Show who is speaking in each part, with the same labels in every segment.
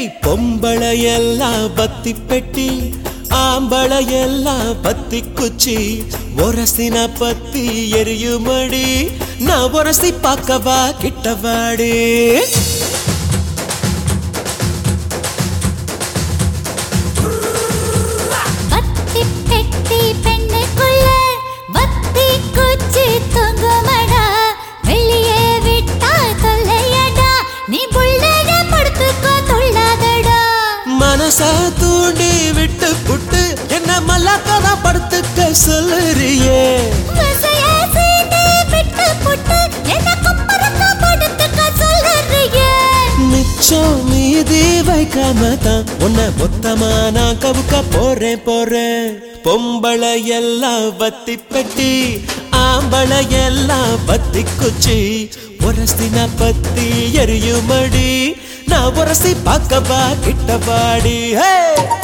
Speaker 1: ஏய் பொம்பளையெல்லாம் பத்தி பெட்டி ஆம்பளையெல்லாம் பத்தி குச்சி ஒரசின பத்தி எரியுமடி நான் ஒரசி பார்க்கவா கிட்டவாடி
Speaker 2: வத்தி பெட்டி பெண்ணுக்குள்ள வத்தி குச்சி தொங்குமடா வெளியே விட்டா தொல்லையடா நீ புள்ளைய படுத்துக்கோ துள்ளாதடா
Speaker 1: மனச தூண்டி விட்டு புட்டு என்ன மல்லாக்கதா படுத்துக்க சொல்லுறியே
Speaker 2: வசைய சீண்டி விட்டு புட்டு என்ன குப்பரக்கா படுத்துக்கோ சொல்லுறியே
Speaker 1: மிச்சம் மீதி வைக்காம தான் உன்னை மொத்தமா நான் கவுக்க போறேன் போறேன் பொம்பளை எல்லாம் பத்தி பெட்டி ஆம்பளை எல்லாம் பத்தி குச்சி உரசின பத்தி எரியுமடி நான் உரசி பார்க்கவா கிட்டவாடி ஹே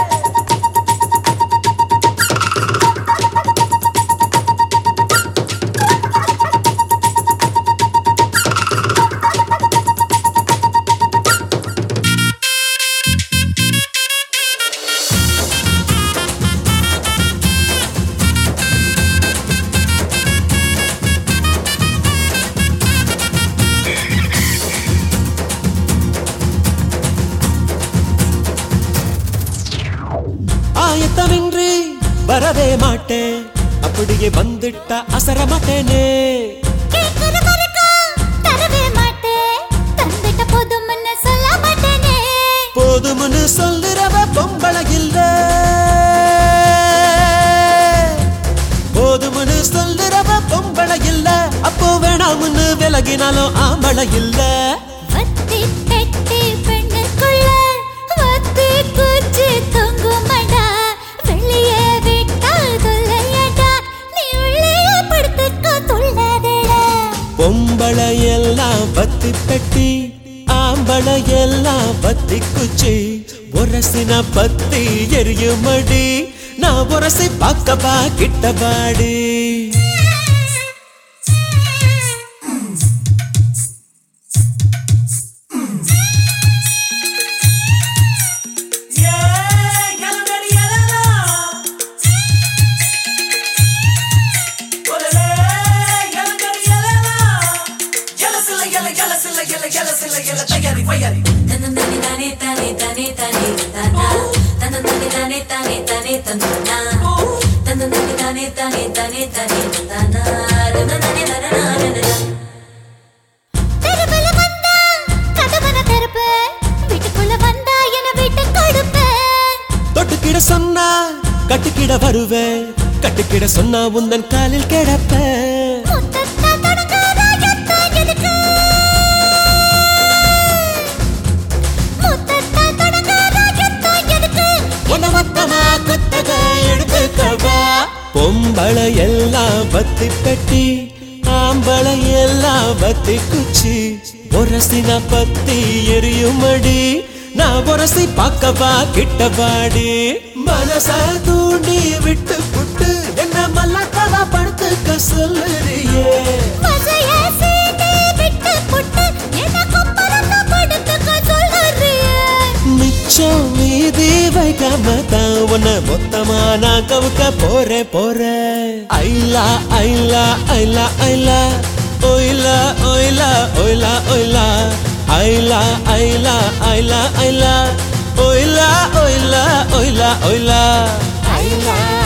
Speaker 1: ஆயத்தமின்றி வரவே மாட்டேன் அப்படியே வந்துட்டா அசர மாட்டேனே
Speaker 2: கேக்குற வரைக்கும் தரவே மாட்டேன் தந்துட்ட போதும்னு சொல்ல மாட்டேனே
Speaker 1: போதும்னு சொல்லுறவ பொம்பளை இல்ல போதும்னு சொல்லுறவ பொம்பளை இல்ல அப்போ வேணாம்னு விலகினாலும் ஆம்பளை இல்ல
Speaker 2: வத்தி பெட்டி பெண்ணுக்குள்ள வத்தி குச்சி தொங்குமடா வெளியே விட்டா தொல்லையடா நீ உள்ளே படுத்துக்கோ துள்ளாதடா
Speaker 1: பொம்பளை எல்லாம் பத்தி பெட்டி ஆம்பளை எல்லாம் பத்தி குச்சி உரசின பத்தி எரியுமடி நான் உரசி பார்க்கவா கிட்டவாடி
Speaker 2: தெருவுல வந்தா கதவன திறப்பேன் வீட்டுக்குள்ள வந்தா என வீட்டு கொடுப்பேன்
Speaker 1: தொட்டுக்கிட சொன்னா கட்டுக்கிட வருவேன் கட்டுக்கிட சொன்னா உந்தன் காலில் கிடப்பேன்
Speaker 2: முத்தத்தா தொடங்காத யுத்தம் எதுக்கு? முத்தத்தா தொடங்காத யுத்தம் எதுக்கு?
Speaker 1: உன்னை மொத்தமா குத்தக எடுத்துக்கவா பொம்பளை எல்லாம் பத்தி பெட்டி ஆம்பளை எல்லாம் பத்தி குச்சி உரசின பத்தி எரியுமடி நான் உரசி பார்க்கவா கிட்டவாடி மனச தூண்டி விட்டு புட்டு என்ன மல்லாக்கதா படுத்துக்க சொல்லுறியே
Speaker 2: வசைய சீண்டி விட்டு புட்டு என்ன கொப்பரக்கா படுத்துக்க சொல்லுறியே?
Speaker 1: மிச்சம் மீதி வைக்காம தான் உன்னை மொத்தமா நான் கவுக்க போறேன் போறேன் ஐலா ஐலா ஐலா ஐலா ஒயிலா ஒயிலா ஒயிலா ஒயிலா ஐலா ஐலா ஐலா ஐலா ஒயிலா ஒயிலா ஒயிலா ஒயிலா
Speaker 2: ஐலா